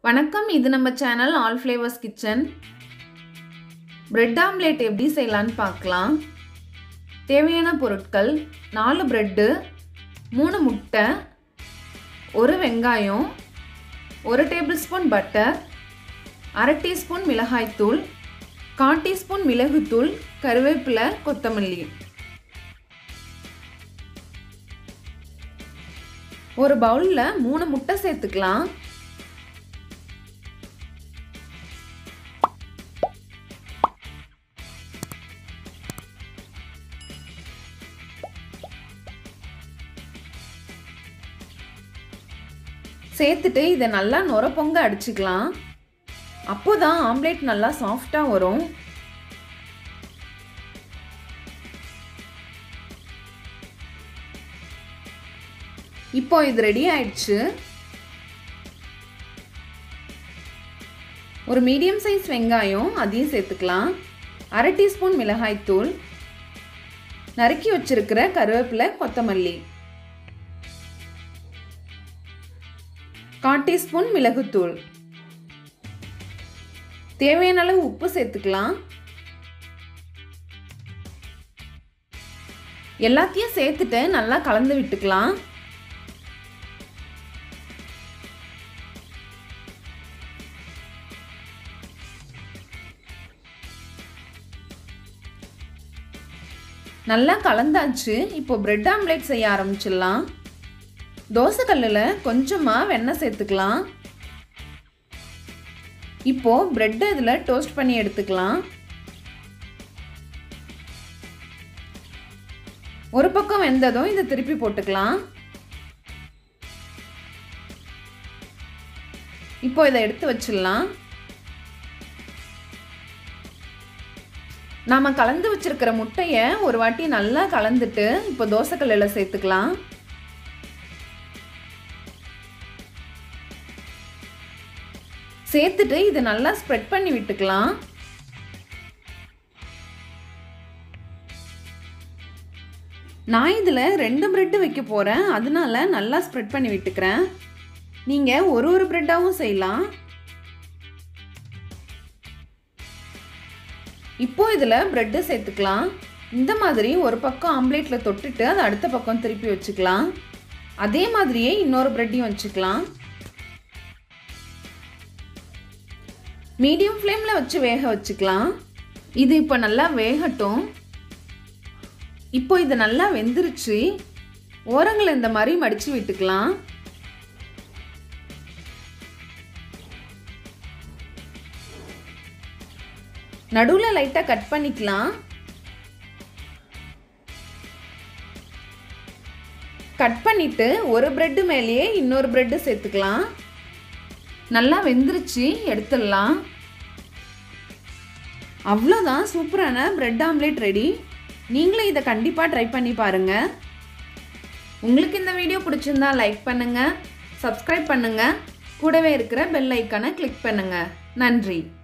வணக்கம் இது நம்ம channel all flavours kitchen bread omelette எப்படி செய்யலான்னு பார்க்கலாம் தேவையான பொருட்கள் நாலு பிரெட்டு மூணு முட்டை ஒரு வெங்காயம் ஒரு டேபிள் ஸ்பூன் பட்டர் அரை டீஸ்பூன் மிளகாய்த்தூள் கால் டீஸ்பூன் மிளகுத்தூள் கருவேப்பிலை கொத்தமல்லி ஒரு பவுலில் மூணு முட்டை சேர்த்துக்கலாம் சேர்த்துட்டு இதை நல்லா நுர பொங்க அடிச்சுக்கலாம் அப்போ தான் ஆம்லேட் நல்லா சாஃப்டாக வரும் இப்போ இது ரெடி ஆயிடுச்சு ஒரு மீடியம் சைஸ் வெங்காயம் அதையும் சேர்த்துக்கலாம் அரை டீஸ்பூன் மிளகாய்த்தூள் நறுக்கி வச்சிருக்கிற கருவேப்பிலை கொத்தமல்லி கால் டீஸ்பூன் மிளகுத்தூள் தேவையான அளவு உப்பு சேர்த்துக்கலாம் எல்லாத்தையும் சேர்த்துட்டு நல்லா கலந்து விட்டுக்கலாம் நல்லா கலந்தாச்சு இப்போ பிரெட் ஆம்லேட் செய்ய ஆரம்பிச்சிடலாம் தோசைக்கல்லில் கொஞ்சமாக வெண்ணெய் சேர்த்துக்கலாம் இப்போ பிரெட்டை இதில் டோஸ்ட் பண்ணி எடுத்துக்கலாம் ஒரு பக்கம் வெந்ததும் இதை திருப்பி போட்டுக்கலாம் இப்போ இதை எடுத்து வச்சிடலாம் நாம் கலந்து வச்சிருக்கிற முட்டையை ஒரு வாட்டி நல்லா கலந்துட்டு இப்போ தோசைக்கல்லில் சேர்த்துக்கலாம் சேர்த்துட்டு இதை நல்லா ஸ்ப்ரெட் பண்ணி விட்டுக்கலாம் நான் இதில் ரெண்டு ப்ரெட்டு வைக்க போகிறேன் அதனால நல்லா ஸ்ப்ரெட் பண்ணி விட்டுக்கிறேன் நீங்கள் ஒரு ஒரு ப்ரெட்டாகவும் செய்யலாம் இப்போ இதில் ப்ரெட்டு சேர்த்துக்கலாம் இந்த மாதிரி ஒரு பக்கம் ஆம்லேட்டில் தொட்டுட்டு அதை அடுத்த பக்கம் திருப்பி வச்சுக்கலாம் அதே மாதிரியே இன்னொரு ப்ரெட்டையும் வச்சுக்கலாம் மீடியம் ஃப்ளேமில் வச்சு வேக வச்சுக்கலாம் இது இப்போ நல்லா வேகட்டும் இப்போ இது நல்லா வெந்துருச்சு ஓரங்களை இந்த மாதிரி மடித்து விட்டுக்கலாம் நடுவில் லைட்டாக கட் பண்ணிக்கலாம் கட் பண்ணிவிட்டு ஒரு ப்ரெட்டு மேலேயே இன்னொரு ப்ரெட்டு சேர்த்துக்கலாம் நல்லா வெந்துருச்சு எடுத்துடலாம் அவ்வளோதான் சூப்பரான பிரெட் ஆம்லேட் ரெடி நீங்களும் இதை கண்டிப்பாக ட்ரை பண்ணி பாருங்கள் உங்களுக்கு இந்த வீடியோ பிடிச்சிருந்தா லைக் பண்ணுங்கள் சப்ஸ்கிரைப் பண்ணுங்கள் கூடவே இருக்கிற பெல் ஐக்கானை கிளிக் பண்ணுங்கள் நன்றி